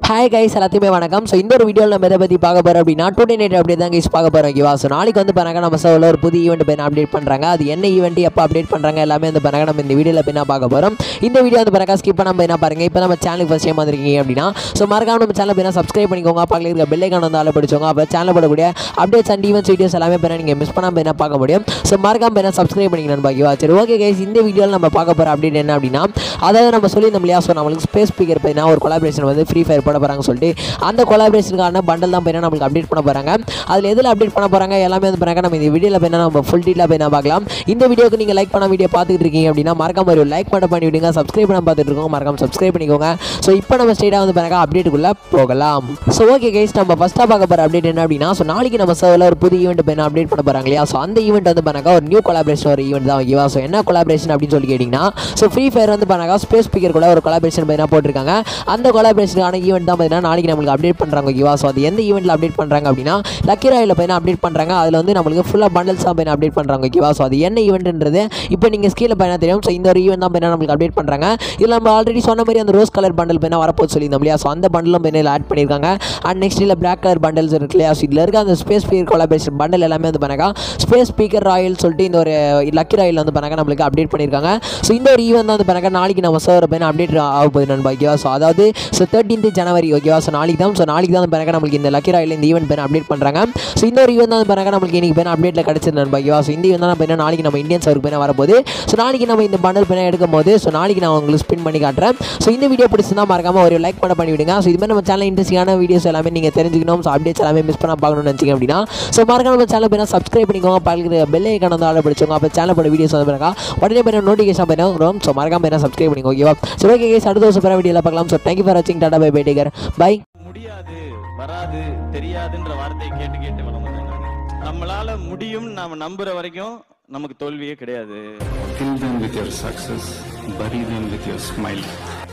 Hi guys எல்லாத்தையுமே வணக்கம் so இந்த ஒரு வீடியோவில் நம்ம எதை பற்றி பார்க்க போகிறோம் அப்படின்னா டூ நைட் அப்படியே தான் கைஸ் பார்க்க போகிறோம் ஓகேவா ஸோ நாளைக்கு வந்து பண்ணாங்க நம்ம சோவில் ஒரு புது ஈவெண்ட் பேர் அப்டேட் பண்ணுறாங்க அது என்ன ஈவெண்ட் எப்போ அப்டேட் பண்ணுறாங்க எல்லாமே வந்து பண்ணாங்க நம்ம இந்த வீடியோவில் போய் பார்க்க போகிறோம் இந்த வீடியோ வந்து பண்ணாங்க ஸ்கிப் பண்ணாம என்ன பாருங்க இப்போ நம்ம சேனலுக்கு ஃபஸ்ட் டைம் வந்திருக்கீங்க அப்படின்னா ஸோ மறக்காம நம்ம சேனல் போய் சப்ஸ்கிரைப் பண்ணிக்கோங்க பக்கத்தில் இருக்க பெல் ஐக்கான் வந்து ஆள படிச்சோங்க அப்போ சேனல் போடக்கூடிய அப்டேட்ஸ் அண்ட் ஈவெண்ட்ஸ் வீடியோஸ் எல்லாமே பண்ண நீங்கள் மிஸ் பண்ணாமல் என்ன பார்க்க முடியும் ஸோ மறக்காம போய் சப்ஸ்கிரைப் பண்ணிக்கணும் ஓகேவா சரி ஓகே கைஸ் இந்த வீடியோவில் நம்ம பார்க்க போகிற அப்டேட் என்ன அப்படின்னா அதாவது நம்ம சொல்லியிருந்தோம் இல்லையா ஸோ நம்மளுக்கு ஸ்பேஸ் ஸ்பீக்கர் பார்த்தீங்கன்னா ஒரு கொலாபரேஷன் வந்து ஃப்ரீ ஃபயர் போட போகிறாங்க சொல்லிட்டு அந்த கொலாபரேஷனுக்கான பண்டல் தான் பார்த்தீங்கன்னா நம்மளுக்கு அப்டேட் பண்ண போகிறாங்க அதில் எதில் அப்டேட் பண்ண போகிறாங்க எல்லாமே வந்து பண்ணாங்க நம்ம இந்த வீடியோவில் போய் நம்ம ஃபுல் டீலாக போய் நான் பார்க்கலாம் இந்த வீடியோக்கு நீங்கள் லைக் பண்ண வீடியோ பார்த்துட்டு இருக்கீங்க அப்படின்னா மறக்காம ஒரு லைக் மட்டும் பண்ணி விடுங்க சப்ஸ்கிரைப் பண்ண பார்த்துட்டு இருக்கோம் மறக்காம சப்ஸ்கிரைப் பண்ணிக்கோங்க ஸோ இப்போ நம்ம ஸ்ட்ரெயிட்டாக வந்து பண்ணாங்க அப்டேட்டுக்குள்ளே போகலாம் ஸோ ஓகே கைஸ் நம்ம ஃபஸ்ட்டாக பார்க்க போகிற அப்டேட் என்ன அப்படின்னா ஸோ நாளைக்கு நம்ம சர்வில் ஒரு புது ஈவெண்ட் போய் அப்டேட் பண்ண போகிறாங்க இல்லையா ஸோ அந்த ஈவெண்ட் வந்து பண்ணாங்க ஒரு நியூ கொலாபரேஷன் ஒரு ஈவெண்ட் தான் ஓகேவா ஸோ என்ன கொலாபரேஷன் அப்படின்னு சொல்லி கேட்டிங்கன்னா ஸோ ஃப்ரீ ஃபயர் வந்து பண்ணாங்க ஸ்பேஸ் ஸ்பீக்கர் கூட ஒரு கொலாபரேஷன் பார்த்தீங்கன்னா போட்டிருக்காங்க அந்த கொலாபரேஷனுக்கான ஈவெண்ட் தான் பார்த்தீங்கன்னா நாளைக்கு நம்மளுக்கு அப்டேட் பண்ணுறாங்க ஓகேவா ஸோ அது எந்த ஈவெண்ட்டில் அப்டேட் பண்ணுறாங்க அப்படின்னா லக்கி ராயில் பார்த்தீங்கன்னா அப்டேட் பண்ணுறாங்க அதில் வந்து நம்மளுக்கு ஃபுல்லாக பண்டல்ஸ் தான் பார்த்தீங்கன்னா அப்டேட் பண்ணுறாங்க ஓகேவா ஸோ அது என்ன ஈவெண்ட்ன்றது இப்போ நீங்கள் ஸ்கீலில் பார்த்தீங்கன்னா தெரியும் ஸோ இந்த ஒரு ஈவெண்ட் தான் பார்த்தீங்கன்னா நம்மளுக்கு அப்டேட் பண்ணுறாங்க இதில் நம்ம ஆல்ரெடி சொன்ன மாதிரி அந்த ரோஸ் கலர் பண்டல் பார்த்தீங்கன்னா வரப்போது சொல்லியிருந்தோம் இல்லையா ஸோ அந்த பண்டலும் பார்த்தீங்கன்னா ஆட் பண்ணியிருக்காங்க அண்ட் நெக்ஸ்ட் இல்லை பிளாக் கலர் பண்டல்ஸ் இருக்கு இல்லையா ஸோ இதில் இருக்க அந்த ஸ்பேஸ் ஸ்பீக்கர் கொலாபரேஷன் பண்டல் எல்லாமே வந்து பண்ணாங்க ஸ்பேஸ் ஸ்பீக்கர் ராயல் சொல்லிட்டு இந்த ஒரு லக்கி ராயில் வந்து பண்ணாங்க நம்மளுக்கு அப்டேட் பண்ணியிருக்காங்க ஸோ இந்த ஒரு ஈவெண்ட் தான் வந்து பண்ணாங்க நாளைக்கு நம்ம சர்வர் பையன் அப்டேட் ஆக போகுது நண்பா ஓகேவா ஸோ அதாவது ஸோ தேர்ட்டீன்த் ஜனவரி ஓகேவா ஸோ நாளைக்கு தான் ஸோ நாளைக்கு தான் வந்து பண்ணாங்க நம்மளுக்கு இந்த லக்கி ராயில் இந்த ஈவெண்ட் பையன் அப்டேட் பண்ணுறாங்க ஸோ இந்த ஒரு ஈவெண்ட் தான் வந்து பண்ணாங்க நம்மளுக்கு இன்னைக்கு பையன் அப்டேட்டில் கிடச்சிது நண்பா ஓகேவா ஸோ இந்த ஈவெண்ட் தான் பையன் நாளைக்கு நம்ம இந்தியன் சர்வருக்கு பையன் வரப்போகுது ஸோ நாளைக்கு நம்ம இந்த பண்டல் பையன் எடுக்கும் போது ஸோ நாளைக்கு நான் உங்களுக்கு ஸ்பின் பண்ணி காட்டுறேன் ஸோ இந்த வீடியோ பிடிச்சிருந்தா மறக்காம ஒரு லைக் பண்ண பண்ணி விடுங்க ஸோ இது மாதிரி நம்ம சேனல் இன்ட்ரெஸ்டிங்கான வீடியோஸ் எல்லாமே நீங்கள் தெரிஞ்சுக்கணும் ஸோ அப்டேட்ஸ் எல்லாமே மிஸ் பண்ண பார்க்கணும்னு நினச்சிங்க அப்படின்னா ஸோ மறக்காம நம்ம சேனல் பையன் சப்ஸ்கிரைப் பண்ணிக்கோங்க பக்கத்தில் பெல் ஐக்கான வந்து ஆள பிடிச்சவங்க அப்போ சேனல் போட வீடியோஸ் வந்து பாருங்க உடனே பையன் நோட்டிஃபிகேஷன் பண்ணி வரும் ஸோ மறக்காம பையன் சப்ஸ்கிரைப் பண்ணிக்கோ ஓகேவா ஸோ ஓகே கேஸ் அடுத்த வருஷம் பெற வீடியோவில் பார்க்கலாம் ஸோ தேங்க்யூ ஃபார் வாட்சிங் டாடா பை பை டேக்கர் பை முடியாது வராது தெரியாதுன்ற வார்த்தையை கேட்டு கேட்டு வளர்ந்தேன் நானு. நம்மளால முடியும் நாம நம்புற வரைக்கும் நமக்கு தோல்வியே கிடையாது Kill them with your success, bury them with your smile.